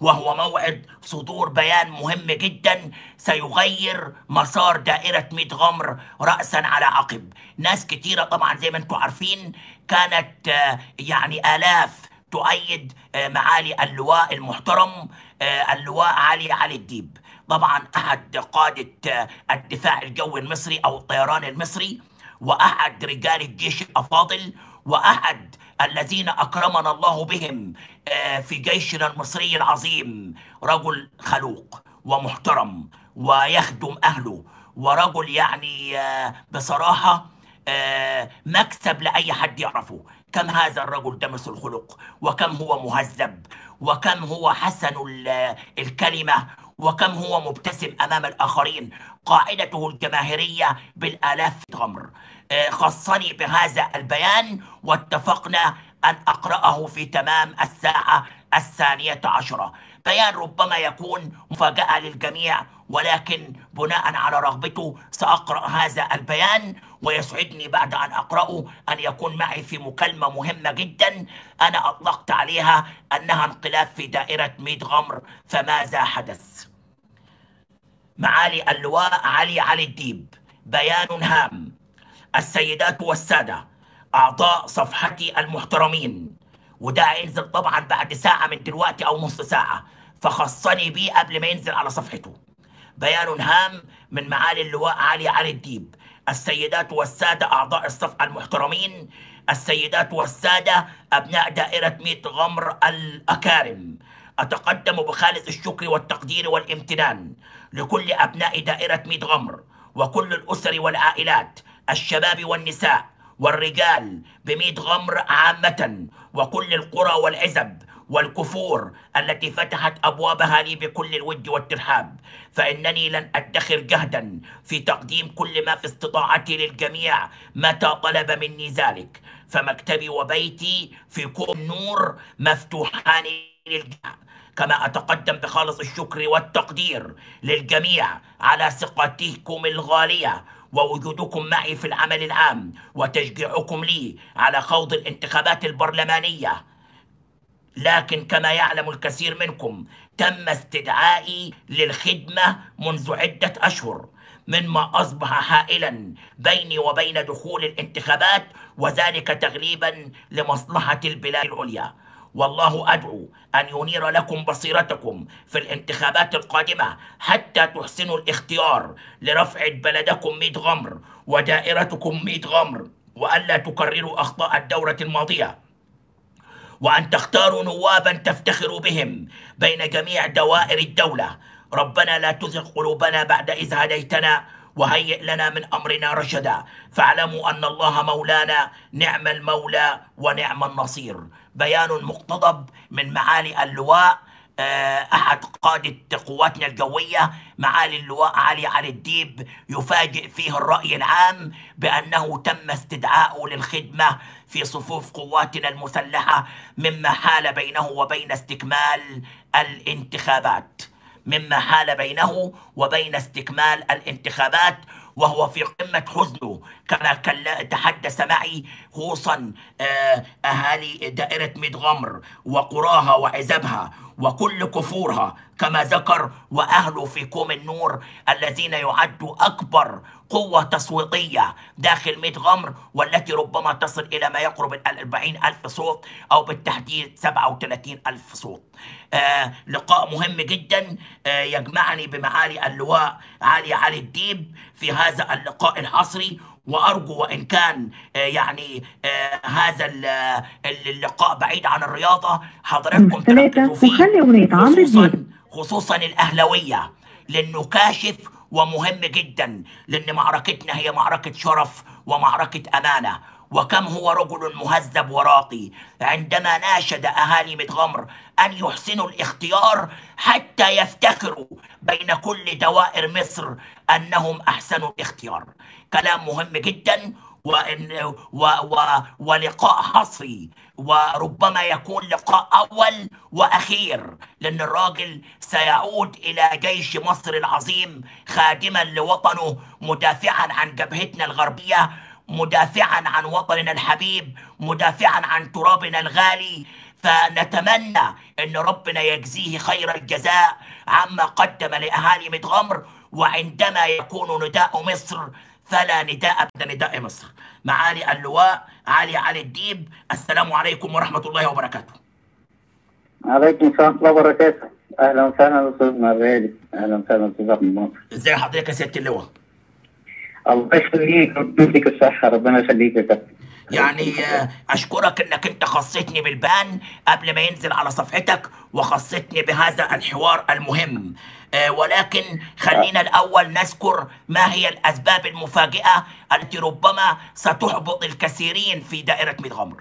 وهو موعد صدور بيان مهم جدا سيغير مسار دائرة ميت غمر رأسا على عقب ناس كتيرة طبعا زي ما انتم عارفين كانت آه، يعني آلاف تؤيد آه، معالي اللواء المحترم آه، اللواء علي علي الديب طبعا أحد قادة آه، الدفاع الجوي المصري أو الطيران المصري وأحد رجال الجيش الأفاضل وأحد الذين أكرمنا الله بهم آه، في جيشنا المصري العظيم رجل خلوق ومحترم ويخدم أهله ورجل يعني آه، بصراحة آه، مكسب لأي حد يعرفه كم هذا الرجل دمس الخلق وكم هو مهذب وكم هو حسن ال- الكلمة وكم هو مبتسم أمام الآخرين قاعدته الجماهيرية بالآلاف في غمر آه، خصني بهذا البيان واتفقنا أن أقرأه في تمام الساعة الثانية عشرة بيان ربما يكون مفاجأة للجميع ولكن بناء على رغبته سأقرأ هذا البيان ويسعدني بعد أن أقرأه أن يكون معي في مكالمة مهمة جدا أنا أطلقت عليها أنها انقلاب في دائرة ميت غمر فماذا حدث؟ معالي اللواء علي علي الديب بيان هام السيدات والسادة أعضاء صفحتي المحترمين وده هينزل طبعا بعد ساعة من دلوقتي أو نص ساعة فخصني بيه قبل ما ينزل على صفحته بيان هام من معالي اللواء علي علي الديب السيدات والسادة أعضاء الصفحة المحترمين السيدات والسادة أبناء دائرة ميت غمر الأكارم أتقدم بخالص الشكر والتقدير والامتنان لكل أبناء دائرة ميت غمر وكل الأسر والعائلات الشباب والنساء والرجال بميت غمر عامة وكل القرى والعزب والكفور التي فتحت أبوابها لي بكل الود والترحاب فإنني لن أدخر جهدا في تقديم كل ما في استطاعتي للجميع متى طلب مني ذلك فمكتبي وبيتي في كوم نور مفتوحان للجميع كما أتقدم بخالص الشكر والتقدير للجميع على ثقتكم الغالية ووجودكم معي في العمل العام وتشجيعكم لي على خوض الانتخابات البرلمانية لكن كما يعلم الكثير منكم تم استدعائي للخدمة منذ عدة أشهر مما أصبح حائلا بيني وبين دخول الانتخابات وذلك تغليبا لمصلحة البلاد العليا والله أدعو أن ينير لكم بصيرتكم في الانتخابات القادمة حتى تحسنوا الاختيار لرفع بلدكم ميت غمر ودائرتكم ميت غمر وألا تكرروا أخطاء الدورة الماضية وأن تختاروا نوابا تفتخروا بهم بين جميع دوائر الدولة ربنا لا تزغ قلوبنا بعد إذ هديتنا وهيئ لنا من أمرنا رشدا فاعلموا أن الله مولانا نعم المولى ونعم النصير بيان مقتضب من معالي اللواء آه، أحد قادة قواتنا الجوية معالي اللواء علي علي الديب يفاجئ فيه الرأي العام بأنه تم استدعاؤه للخدمة في صفوف قواتنا المسلحة مما حال بينه وبين استكمال الانتخابات مما حال بينه وبين استكمال الانتخابات وهو في قمة حزنه كما كل- تحدث معي خصوصا آه، أهالي دائرة ميت غمر وقراها وعزبها وكل كفورها كما ذكر وأهله في كوم النور الذين يعدوا أكبر قوة تصويتية داخل ميت غمر والتي ربما تصل إلى ما يقرب ال 40 ألف صوت أو بالتحديد 37 ألف صوت آه لقاء مهم جدا آه يجمعني بمعالي اللواء علي علي الديب في هذا اللقاء الحصري وأرجو وإن كان آه يعني آه هذا ال- ال- اللقاء بعيد عن الرياضة حضراتكم ثلاثة تركزوا فيه وخلي أغنية عمرو خصوصا دياب خصوصا الأهلوية لأنه كاشف ومهم جدا لأن معركتنا هي معركة شرف ومعركة أمانة وكم هو رجل مهذب وراقي عندما ناشد أهالي متغمر أن يحسنوا الاختيار حتى يفتخروا بين كل دوائر مصر أنهم أحسنوا الاختيار كلام مهم جدا وإن و و ولقاء حصري وربما يكون لقاء أول وأخير لأن الراجل سيعود إلى جيش مصر العظيم خادما لوطنه مدافعا عن جبهتنا الغربية مدافعا عن وطننا الحبيب مدافعا عن ترابنا الغالي فنتمنى ان ربنا يجزيه خير الجزاء عما قدم لاهالي متغمر وعندما يكون نداء مصر فلا نداء بعد نداء مصر معالي اللواء علي علي الديب السلام عليكم ورحمه الله وبركاته عليكم السلام ورحمه الله وبركاته اهلا وسهلا استاذنا الغالي اهلا وسهلا استاذ احمد ناصر ازي حضرتك يا سياده اللواء الله يخليك ربنا يديك الصحه ربنا يخليك يا كابتن يعني آه، اشكرك انك انت خصيتني بالبان قبل ما ينزل على صفحتك وخصتني بهذا الحوار المهم آه، ولكن خلينا الاول نذكر ما هي الاسباب المفاجئه التي ربما ستحبط الكثيرين في دائره ميت غمر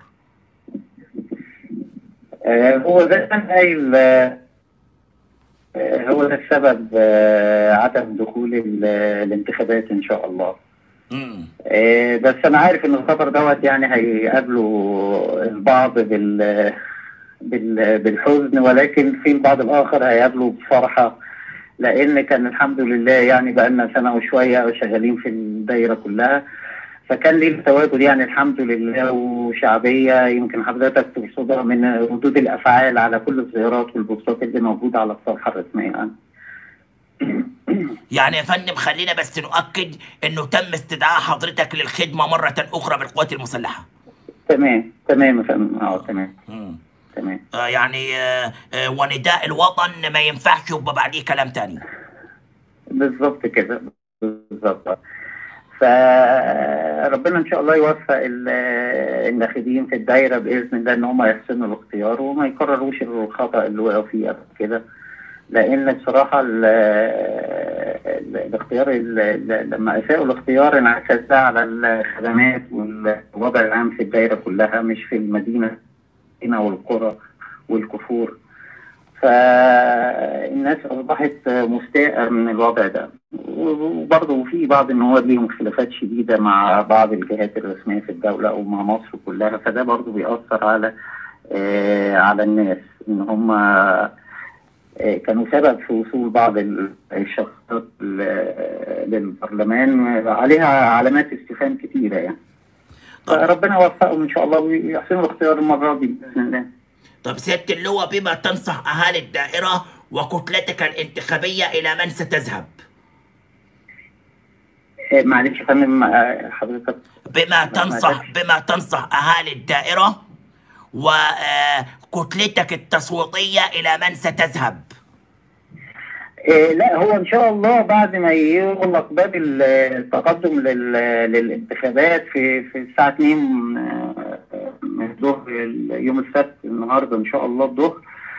آه، هو زي ما أنت قايل آه، آه، هو ده السبب آه، عدم دخول ال- الانتخابات ان شاء الله مم. آه، بس انا عارف ان الخطر دوت يعني هيقابله البعض بال بال- بالحزن ولكن في البعض الاخر هيقابله بفرحه لان كان الحمد لله يعني بقى لنا سنه وشويه شغالين في الدايره كلها فكان ليه تواجد يعني الحمد لله وشعبيه يمكن حضرتك ترصدها من ردود الافعال على كل الزيارات والبوستات اللي موجوده على الصفحه الرسميه يعني. يعني يا فندم خلينا بس نؤكد انه تم استدعاء حضرتك للخدمه مره اخرى بالقوات المسلحه تمام تمام يا فندم اه تمام مم. تمام آه، يعني آه، آه، ونداء الوطن ما ينفعش يبقى بعديه كلام تاني بالظبط كده بالظبط فربنا ان شاء الله يوفق ال- الناخبين في الدايره باذن الله ان هم يحسنوا الاختيار وما يكرروش الخطا اللي وقعوا فيه قبل كده لان بصراحه ال- ال- الاختيار ال- ال- لما اساءوا الاختيار انعكس ده على الخدمات والوضع العام في الدايره كلها مش في المدينه والقرى والكفور فالناس اصبحت مستاءة من الوضع ده وبرضه في بعض النواب ليهم خلافات شديده مع بعض الجهات الرسميه في الدوله او مع مصر كلها فده برضه بيأثر على آه على الناس ان هم آه كانوا سبب في وصول بعض ال- الشخصيات ل- للبرلمان عليها علامات استفهام كثيره يعني فربنا يوفقهم ان شاء الله ويحسنوا الاختيار المره دي باذن الله طب سياده اللواء بما تنصح اهالي الدائره وكتلتك الانتخابيه الى من ستذهب آه، معلش يا فندم آه، حضرتك بما تنصح بما تنصح اهالي الدائره وكتلتك التصويتيه الى من ستذهب آه، لا هو ان شاء الله بعد ما يغلق باب ال- التقدم لل- للانتخابات في في الساعه 2 آه، من الظهر يوم السبت النهارده ان شاء الله الظهر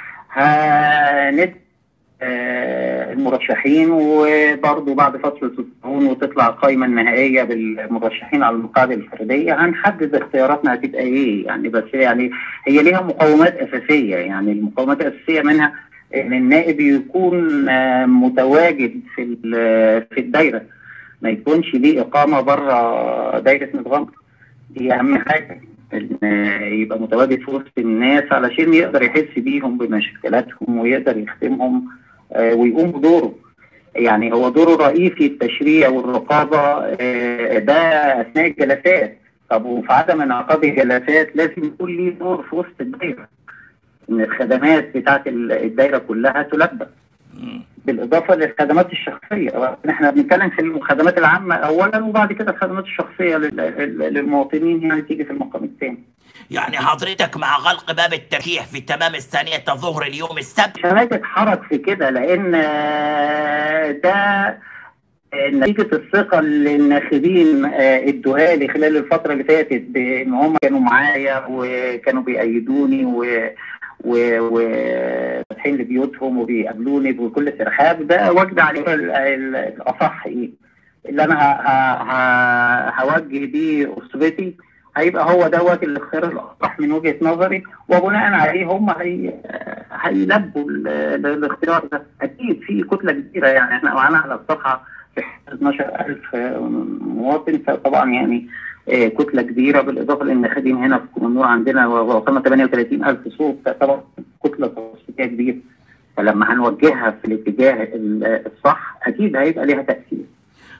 هند آه، المرشحين وبرضه بعد فتره الطعون وتطلع القائمه النهائيه بالمرشحين على المقاعد الفرديه هنحدد اختياراتنا هتبقى ايه يعني بس يعني هي ليها مقومات اساسيه يعني المقومات الاساسيه منها ان النائب يكون آه، متواجد في ال- في الدايره ما يكونش ليه اقامه بره دايره متغمر دي اهم حاجه ان يبقى متواجد في وسط الناس علشان يقدر يحس بيهم بمشكلاتهم ويقدر يخدمهم آه، ويقوم بدوره يعني هو دوره الرئيسي التشريع والرقابه آه، ده اثناء الجلسات طب وفي عدم انعقاد الجلسات لازم يكون ليه دور في وسط الدايره ان الخدمات بتاعت ال- الدايره كلها تلبى بالاضافه للخدمات الشخصيه احنا بنتكلم في الخدمات العامه اولا وبعد كده الخدمات الشخصيه لل- لل- للمواطنين يعني تيجي في المقام الثاني يعني حضرتك مع غلق باب الترشيح في تمام الثانيه ظهر اليوم السبت مش هنتحرك في كده لان آه، ده آه، نتيجة الثقة اللي الناخبين آه، ادوها لي خلال الفترة اللي فاتت بإن هم كانوا معايا وكانوا بيأيدوني و و وفاتحين لبيوتهم وبيقابلوني بكل ترحاب ده وجد عليه ال- ال- الأصح إيه اللي أنا ه- ه- ه- هوجه بيه أسرتي هيبقى هو دوت الاختيار الأصح من وجهة نظري وبناء عليه هم هي هيلبوا ال- ال- الاختيار ده أكيد في كتلة كبيرة يعني احنا معانا على الصفحة في 12000 مواطن فطبعا يعني آه، كتله كبيره بالاضافه للناخبين هنا في كومنور عندنا وصلنا 38000 صوت فطبعا كتله تصويتيه كبيره فلما هنوجهها في الاتجاه ال- الصح اكيد هيبقى ليها تاثير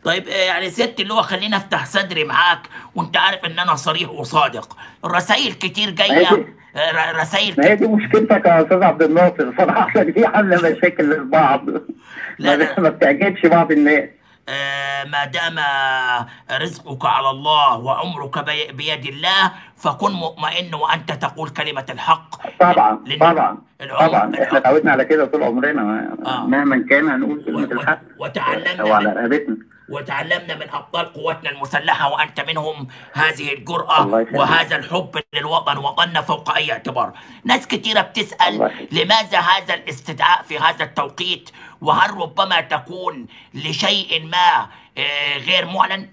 طيب آه، يعني ست اللي هو خليني افتح صدري معاك وانت عارف ان انا صريح وصادق الرسائل كتير جايه آه، ر- رسائل ما هي دي مشكلتك يا استاذ عبد الناصر صراحه دي حل مشاكل للبعض لا، ما- لا. ما بتعجبش بعض الناس آه، ما دام رزقك على الله وعمرك بي- بيد الله فكن مطمئن وانت تقول كلمه الحق طبعا لأن طبعا العمر- طبعا احنا العمر- اتعودنا على كده طول عمرنا آه. مهما كان هنقول و- كلمه و- الحق وتعلمنا او على من- رقبتنا وتعلمنا من ابطال قواتنا المسلحه وانت منهم هذه الجراه الله يخليك. وهذا الحب للوطن وطننا فوق اي اعتبار. ناس كثيره بتسال الله يخليك. لماذا هذا الاستدعاء في هذا التوقيت وهل ربما تكون لشيء ما آه، غير معلن؟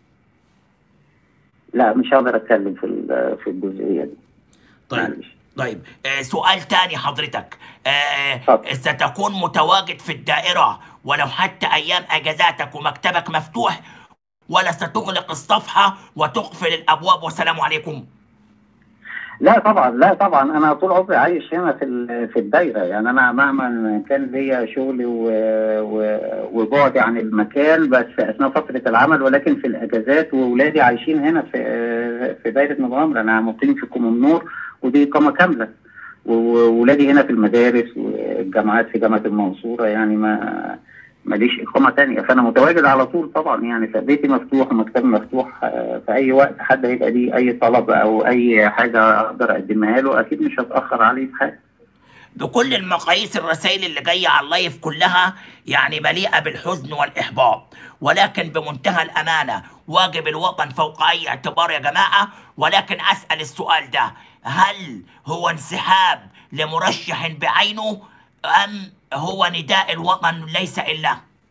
لا مش هقدر اتكلم في ال- في الجزئيه دي طيب معلش. طيب آه، سؤال تاني حضرتك آه، اتفضل. ستكون متواجد في الدائرة ولو حتى أيام أجازاتك ومكتبك مفتوح ولا ستغلق الصفحة وتقفل الأبواب والسلام عليكم لا طبعا لا طبعا انا طول عمري عايش هنا في ال- في الدايره يعني انا مهما كان ليا شغلي و- و- وبعدي عن المكان بس اثناء فتره العمل ولكن في الاجازات واولادي عايشين هنا في في دايره مغامره انا مقيم في كومنور ودي اقامه كامله وولادي هنا في المدارس والجامعات في جامعه المنصوره يعني ما ماليش اقامه تانية فانا متواجد على طول طبعا يعني فبيتي مفتوح ومكتبي مفتوح آه، في اي وقت حد هيبقى ليه اي طلب او اي حاجه اقدر اقدمها له اكيد مش هتاخر عليه في حاجه بكل المقاييس الرسائل اللي جاية على اللايف كلها يعني مليئة بالحزن والإحباط ولكن بمنتهى الأمانة واجب الوطن فوق أي اعتبار يا جماعة ولكن أسأل السؤال ده هل هو انسحاب لمرشح بعينه أم هو نداء الوطن ليس إلا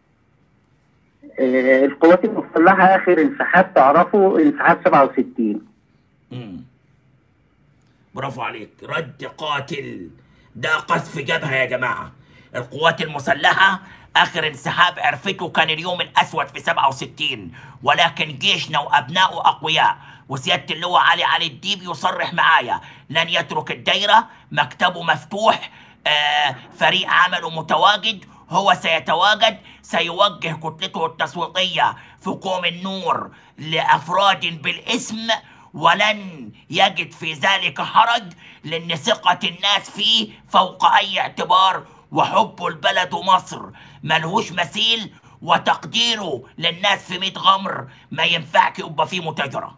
آه، القوات المسلحه اخر انسحاب تعرفوا انسحاب 67 مم. برافو عليك رد قاتل ده قذف جبهة يا جماعة القوات المسلحة آخر انسحاب عرفته كان اليوم الأسود في 67 ولكن جيشنا وأبنائه أقوياء وسيادة اللواء علي علي الديب يصرح معايا لن يترك الدايرة مكتبه مفتوح آه فريق عمله متواجد هو سيتواجد سيوجه كتلته التصويتية في قوم النور لأفراد بالاسم ولن يجد في ذلك حرج لأن ثقة الناس فيه فوق أي اعتبار وحب البلد ومصر ملهوش مثيل وتقديره للناس في ميت غمر ما ينفعك يبقى فيه متاجرة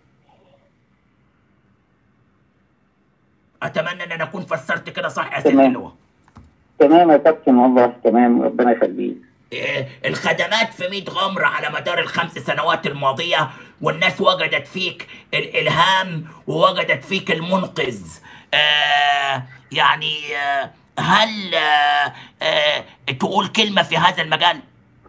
أتمنى أن أنا أكون فسرت كده صح يا سيدي تمام. اللواء تمام يا كابتن والله تمام ربنا يخليك إيه، الخدمات في ميت غمر على مدار الخمس سنوات الماضية والناس وجدت فيك الإلهام ووجدت فيك المنقذ آه يعني آه هل آه آه تقول كلمة في هذا المجال؟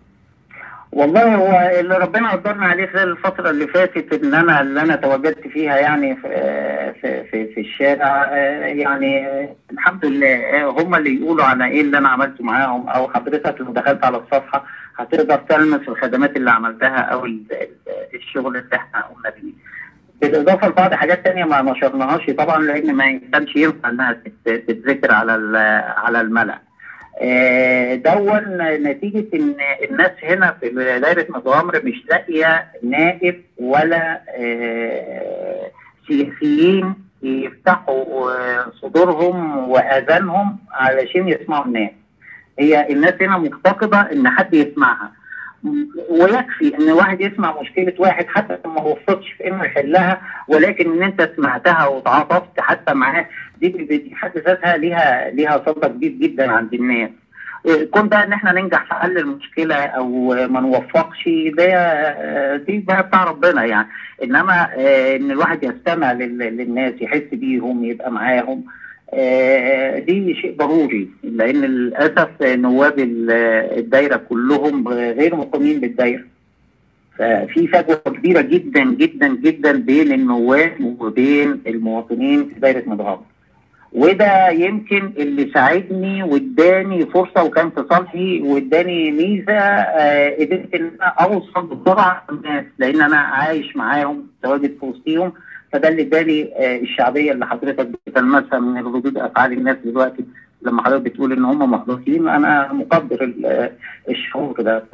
والله هو اللي ربنا قدرنا عليه خلال الفترة اللي فاتت ان انا اللي انا تواجدت فيها يعني في في في, في الشارع آه، يعني آه، الحمد لله آه، هم اللي يقولوا على ايه اللي انا عملته معاهم او حضرتك لو دخلت على الصفحة هتقدر تلمس الخدمات اللي عملتها او ال- ال- الشغل اللي احنا قمنا بيه. بالاضافه لبعض حاجات تانية ما نشرناهاش طبعا لان ما كانش ينفع انها تت- تتذكر على ال- على الملأ. آه، دون نتيجة إن الناس هنا في دايرة متغمر مش لاقية نائب ولا آه، سياسيين يفتحوا آه، صدورهم وآذانهم علشان يسمعوا الناس. هي الناس هنا مفتقدة إن حد يسمعها. ويكفي ان واحد يسمع مشكله واحد حتى لو ما وفقش في انه يحلها ولكن ان انت سمعتها وتعاطفت حتى معاه دي دي حد ذاتها ليها ليها صدى كبير جدا عند الناس. كون بقى ان احنا ننجح في حل المشكله او ما نوفقش ده دي بقى بتاع ربنا يعني انما آه، ان الواحد يستمع لل- للناس يحس بيهم يبقى معاهم آه، دي شيء ضروري لان للاسف نواب ال- الدايره كلهم غير مقيمين بالدايره ففي فجوه كبيره جدا جدا جدا بين النواب وبين المواطنين في دايره مدغام وده يمكن اللي ساعدني واداني فرصه وكان في صالحي واداني ميزه آه، قدرت ان انا اوصل بسرعه للناس لان انا عايش معاهم متواجد في وسطيهم فده اللي اداني آه، الشعبيه اللي حضرتك بتلمسها من ردود افعال الناس دلوقتي لما حضرتك بتقول ان هم محبطين انا مقدر ال- آه، الشعور ده بتاعهم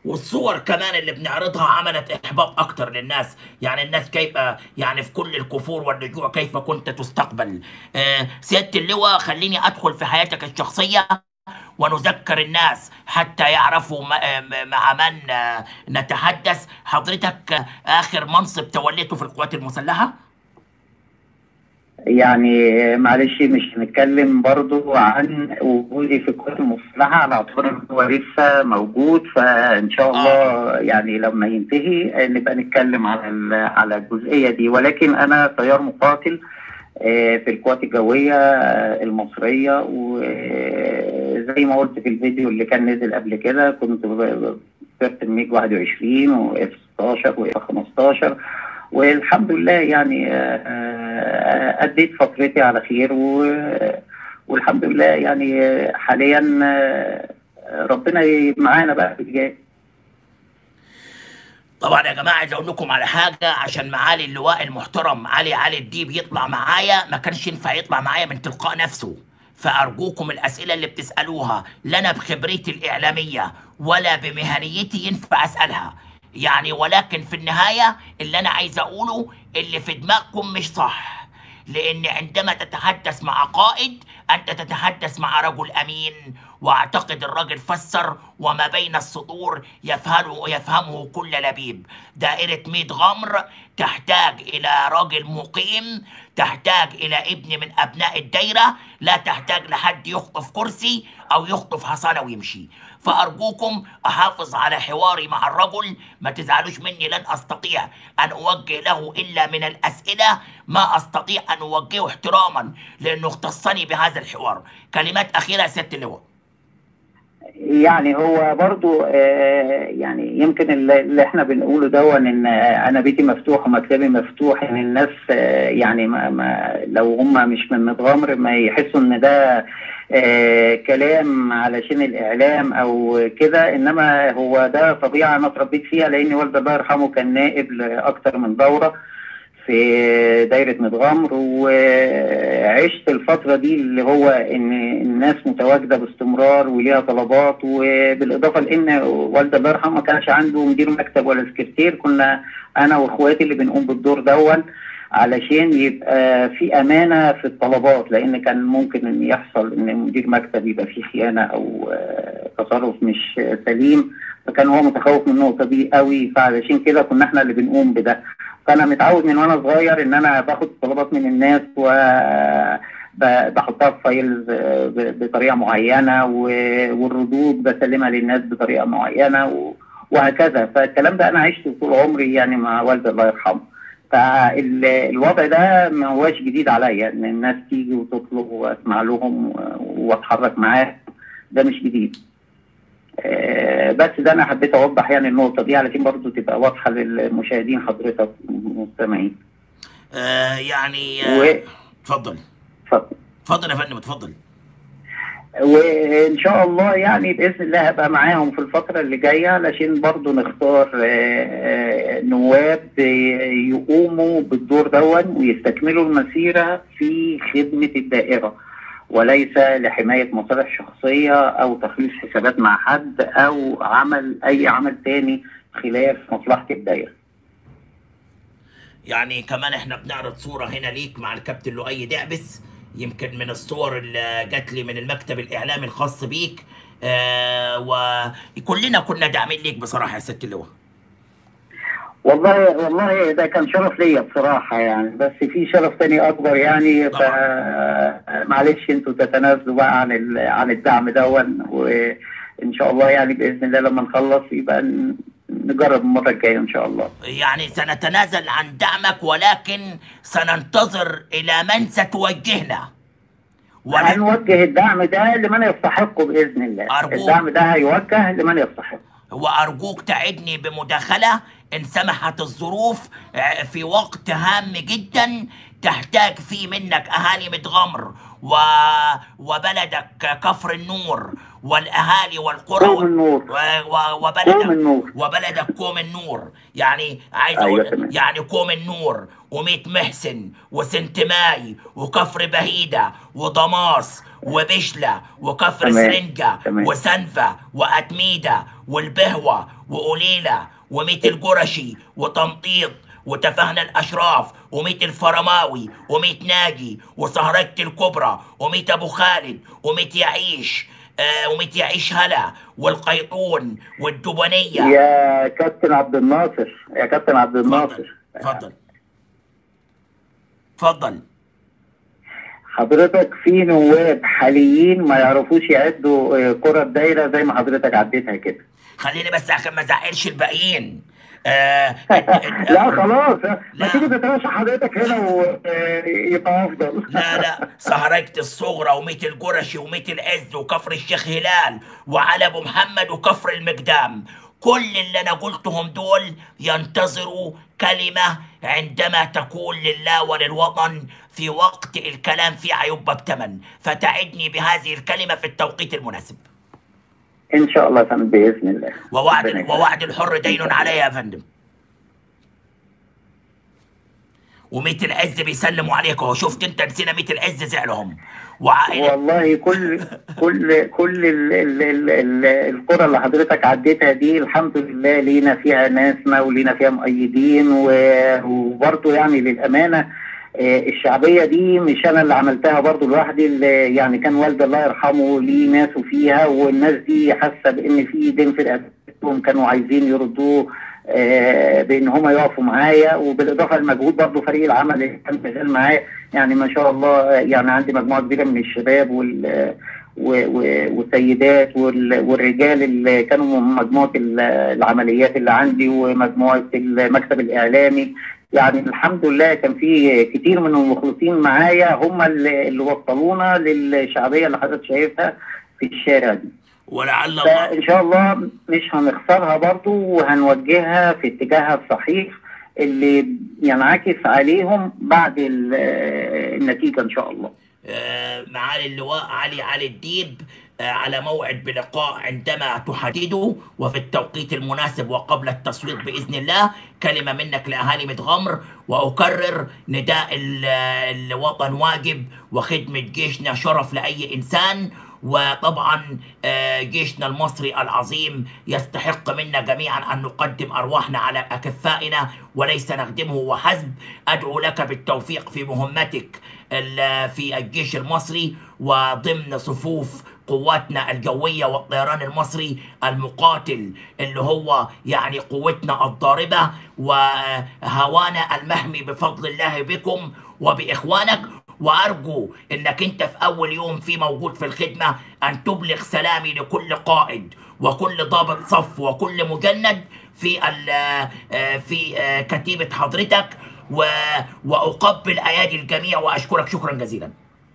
والصور كمان اللي بنعرضها عملت احباط اكتر للناس يعني الناس كيف يعني في كل الكفور والرجوع كيف كنت تستقبل آه، سياده اللواء خليني ادخل في حياتك الشخصيه ونذكر الناس حتى يعرفوا م- آه، مع من آه، نتحدث حضرتك آه، اخر منصب توليته في القوات المسلحه يعني معلش مش هنتكلم برضو عن وجودي في القوات المسلحة على اعتبار ان هو لسه موجود فان شاء الله يعني لما ينتهي نبقى نتكلم على ال- على الجزئية دي ولكن انا طيار مقاتل آه، في القوات الجوية آه، المصرية وزي ما قلت في الفيديو اللي كان نزل قبل كده كنت ب- كابتن ميج 21 واف 16 واف 15 والحمد لله يعني آه، آه، أديت فترتي على خير و- والحمد لله يعني آه، حاليا آه، ربنا معانا بقى في الجاي طبعا يا جماعه عايز اقول لكم على حاجه عشان معالي اللواء المحترم علي علي الديب يطلع معايا ما كانش ينفع يطلع معايا من تلقاء نفسه فارجوكم الاسئله اللي بتسالوها لا انا بخبرتي الاعلاميه ولا بمهنيتي ينفع اسالها يعني ولكن في النهايه اللي انا عايز اقوله اللي في دماغكم مش صح لان عندما تتحدث مع قائد انت تتحدث مع رجل امين واعتقد الراجل فسر وما بين السطور يفهمه يفهمه كل لبيب دائرة ميت غمر تحتاج إلى راجل مقيم تحتاج إلى ابن من أبناء الدايرة لا تحتاج لحد يخطف كرسي أو يخطف حصانة ويمشي فأرجوكم أحافظ على حواري مع الرجل ما تزعلوش مني لن أستطيع أن أوجه له إلا من الأسئلة ما أستطيع أن أوجهه احتراما لأنه اختصني بهذا الحوار كلمات أخيرة يا سيادة اللواء يعني هو برضو آه، يعني يمكن اللي اللي احنا بنقوله ده ان آه، انا بيتي مفتوح ومكتبي مفتوح ان الناس آه، يعني ما ما لو هم مش من متغمر ما يحسوا ان ده آه، كلام علشان الاعلام او كده انما هو ده طبيعه انا اتربيت فيها لان والدي الله يرحمه كان نائب لاكثر من دوره في دايرة متغمر وعشت الفترة دي اللي هو إن الناس متواجدة باستمرار وليها طلبات وبالإضافة لأن والدي الله يرحمه ما كانش عنده مدير مكتب ولا سكرتير كنا أنا وإخواتي اللي بنقوم بالدور دون علشان يبقى في أمانة في الطلبات لأن كان ممكن إن يحصل إن مدير مكتب يبقى فيه خيانة أو آه، تصرف مش سليم فكان هو متخوف من النقطة دي قوي فعلشان كده كنا احنا اللي بنقوم بده فانا متعود من وانا صغير ان انا باخد طلبات من الناس و ب- بحطها في فايلز آه، ب- بطريقه معينه و- والردود بسلمها للناس بطريقه معينه و- وهكذا فالكلام ده انا عشته طول عمري يعني مع والدي الله يرحمه فالوضع ده ما هواش جديد عليا ان الناس تيجي وتطلب واسمع لهم و- واتحرك معاهم ده مش جديد آه، بس ده انا حبيت اوضح يعني النقطه دي علشان برضو تبقى واضحه للمشاهدين حضرتك والمستمعين آه يعني و- آه اتفضل اتفضل اتفضل يا فندم اتفضل وان شاء الله يعني باذن الله هبقى معاهم في الفتره اللي جايه علشان برضو نختار آه، آه، نواب آه، يقوموا بالدور دون ويستكملوا المسيره في خدمه الدائره وليس لحمايه مصالح شخصيه او تخليص حسابات مع حد او عمل اي عمل تاني خلاف مصلحه الدائره يعني كمان احنا بنعرض صورة هنا ليك مع الكابتن لؤي دعبس يمكن من الصور اللي جات لي من المكتب الإعلامي الخاص بيك آه وكلنا كنا داعمين ليك بصراحة يا ست اللواء والله والله ده كان شرف ليا بصراحة يعني بس في شرف تاني أكبر يعني فمعلش أنتوا تتنازلوا بقى عن ال- عن الدعم دون وإن شاء الله يعني بإذن الله لما نخلص يبقى ن- نجرب المرة الجاية إن شاء الله يعني سنتنازل عن دعمك ولكن سننتظر إلى من ستوجهنا ولن هنوجه الدعم ده لمن يستحقه بإذن الله أرجوك. الدعم ده هيوجه لمن يستحقه وأرجوك تعدني بمداخلة إن سمحت الظروف آه، في وقت هام جدا تحتاج فيه منك أهالي متغمر و... وبلدك كفر النور والأهالي والقرى كوم النور. و... و... وبلدك كوم النور. وبلدك كوم النور يعني عايز أيوة أقول تمام. يعني كوم النور وميت محسن وسنتماي وكفر بهيدة ودماس وبشلة وكفر تمام. سرنجة تمام. وسنفة وأتميدة والبهوة وقليلة وميت الجرشي وتمطيط وتفهنا الأشراف وميت الفرماوي وميت ناجي وسهرجة الكبرى وميت أبو خالد وميت يعيش آه وميت يعيش هلا والقيطون والدبنية يا كابتن عبد الناصر يا كابتن عبد الناصر اتفضل اتفضل حضرتك في نواب حاليين ما يعرفوش يعدوا آه، كرة الدايرة زي ما حضرتك عديتها كده خليني بس عشان ما زعلش الباقيين آه لا خلاص لا. ما تيجي تترشح حضرتك هنا ويبقى افضل لا لا سهرجة الصغرى وميت الجرشي وميت العز وكفر الشيخ هلال وعلى ابو محمد وكفر المقدام كل اللي انا قلتهم دول ينتظروا كلمة عندما تكون لله وللوطن في وقت الكلام فيه هيبقى بتمن فتعدني بهذه الكلمة في التوقيت المناسب ان شاء الله يا فندم باذن الله ووعد ربنا يكرمك. ووعد الحر دين علي يا فندم وميت العز بيسلموا عليك اهو شفت انت نسينا ميت العز زعلهم وعائلة والله كل كل كل ال ال ال ال القرى اللي حضرتك عديتها دي الحمد لله لينا فيها ناسنا ولينا فيها مؤيدين و- وبرضه يعني للامانه آه، الشعبيه دي مش انا اللي عملتها برضه لوحدي اللي يعني كان والدي الله يرحمه ليه ناسه فيها والناس دي حاسه بان في دين في رقبتهم كانوا عايزين يردوه آه، بان هم يقفوا معايا وبالاضافه لمجهود برضه فريق العمل اللي كان شغال معايا يعني ما شاء الله يعني عندي مجموعه كبيره من الشباب وال و- و- والسيدات وال- والرجال اللي كانوا من مجموعه ال- العمليات اللي عندي ومجموعه المكتب الاعلامي يعني الحمد لله كان في كتير من المخلصين معايا هم اللي اللي وصلونا للشعبيه اللي حضرتك شايفها في الشارع دي ولعل الله فان شاء الله مش هنخسرها برضو وهنوجهها في اتجاهها الصحيح اللي ينعكس عليهم بعد ال- النتيجه ان شاء الله آه، معالي اللواء علي علي الديب آه، على موعد بلقاء عندما تحدده وفي التوقيت المناسب وقبل التصويت بإذن الله كلمة منك لأهالي متغمر وأكرر نداء ال- الوطن واجب وخدمة جيشنا شرف لأي إنسان وطبعا آه، جيشنا المصري العظيم يستحق منا جميعا أن نقدم أرواحنا على أكفائنا وليس نخدمه وحسب أدعو لك بالتوفيق في مهمتك ال- في الجيش المصري وضمن صفوف قواتنا الجوية والطيران المصري المقاتل اللي هو يعني قوتنا الضاربة وهوانا المحمي بفضل الله بكم وبإخوانك وأرجو إنك أنت في أول يوم في موجود في الخدمة أن تبلغ سلامي لكل قائد وكل ضابط صف وكل مجند في ال- آه، في آه، كتيبة حضرتك و... وأقبل أيادي الجميع وأشكرك شكرا جزيلا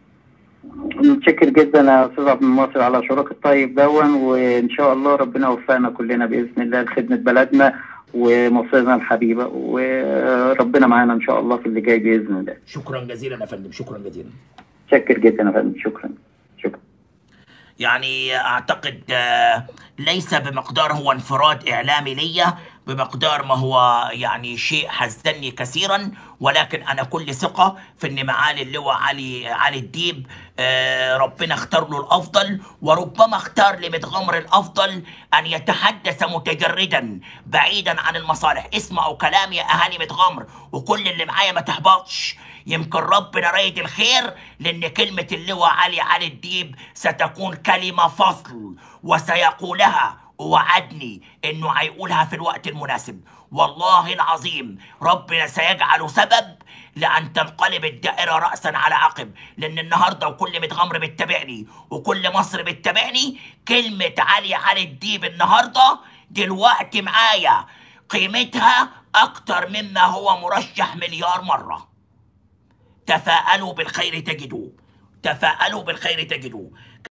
متشكر جدا يا استاذ عبد الناصر على شعورك الطيب دون وان شاء الله ربنا يوفقنا كلنا باذن الله لخدمه بلدنا ومصرنا الحبيبه وربنا معانا ان شاء الله في اللي جاي باذن الله شكرا جزيلا يا فندم شكرا جزيلا متشكر جدا يا فندم شكرا شكرا يعني اعتقد آه، ليس بمقدار هو انفراد اعلامي لي بمقدار ما هو يعني شيء حزنني كثيرا ولكن انا كل ثقه في ان معالي اللواء علي علي الديب آه، ربنا اختار له الافضل وربما اختار لمتغمر الافضل ان يتحدث متجردا بعيدا عن المصالح اسمعوا كلامي يا اهالي متغمر وكل اللي معايا ما تحبطش يمكن ربنا رايد الخير لان كلمة اللواء علي علي الديب ستكون كلمة فصل وسيقولها ووعدني انه هيقولها في الوقت المناسب والله العظيم ربنا سيجعل سبب لأن تنقلب الدائرة رأسا على عقب لأن النهاردة وكل متغمر بتتابعني وكل مصر بتتابعني كلمة علي علي الديب النهاردة دلوقتي معايا قيمتها أكتر مما هو مرشح مليار مرة تفاءلوا بالخير تجدوه تفاءلوا بالخير تجدوه